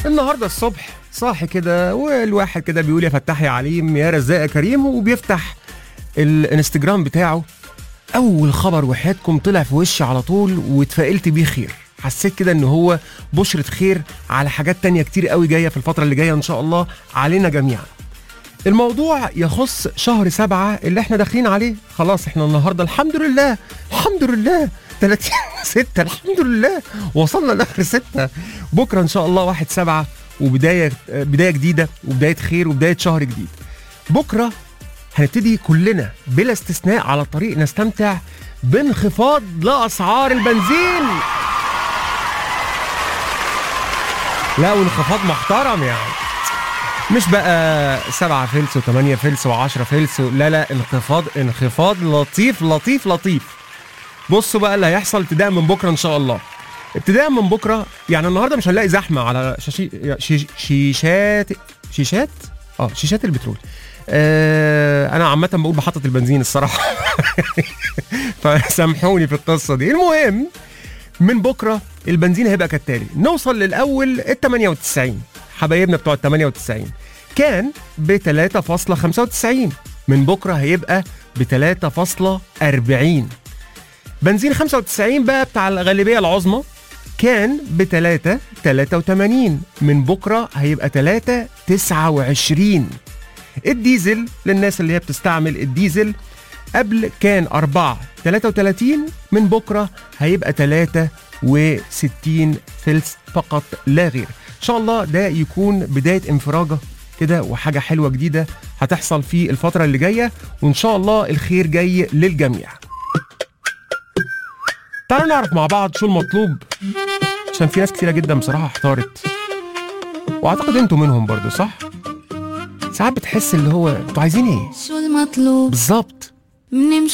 النهارده الصبح صاحي كده والواحد كده بيقول يا فتاح يا عليم يا رزاق يا كريم وبيفتح الانستجرام بتاعه اول خبر وحياتكم طلع في وشي على طول واتفائلت بيه خير حسيت كده ان هو بشرة خير على حاجات تانية كتير قوي جاية في الفترة اللي جاية ان شاء الله علينا جميعا الموضوع يخص شهر سبعة اللي احنا داخلين عليه خلاص احنا النهاردة الحمد لله الحمد لله 30 ستة الحمد لله وصلنا لاخر ستة بكرة ان شاء الله واحد سبعة وبداية بداية جديدة وبداية خير وبداية شهر جديد بكرة هنبتدي كلنا بلا استثناء على الطريق نستمتع بانخفاض لأسعار البنزين لا وانخفاض محترم يعني مش بقى سبعة فلس وثمانية فلس وعشرة فلس و... لا لا انخفاض انخفاض لطيف لطيف لطيف بصوا بقى اللي هيحصل ابتداء من بكره ان شاء الله ابتداء من بكره يعني النهارده مش هنلاقي زحمه على شاشي شي... شيشات شيشات اه شيشات البترول آه انا عامه بقول محطه البنزين الصراحه فسامحوني في القصه دي المهم من بكره البنزين هيبقى كالتالي نوصل للاول ال 98 حبايبنا بتوع ال 98 كان ب 3.95 من بكره هيبقى ب 3.40 بنزين 95 بقى بتاع الغالبيه العظمى كان ب 3 83 من بكره هيبقى 3 29 الديزل للناس اللي هي بتستعمل الديزل قبل كان 4 33 من بكره هيبقى 63 فلس فقط لا غير ان شاء الله ده يكون بدايه انفراجه كده وحاجه حلوه جديده هتحصل في الفتره اللي جايه وان شاء الله الخير جاي للجميع تعالوا نعرف مع بعض شو المطلوب عشان في ناس كتيره جدا بصراحه احتارت واعتقد انتوا منهم برضو صح ساعات بتحس اللي هو انتوا عايزين ايه شو المطلوب بالظبط منمشي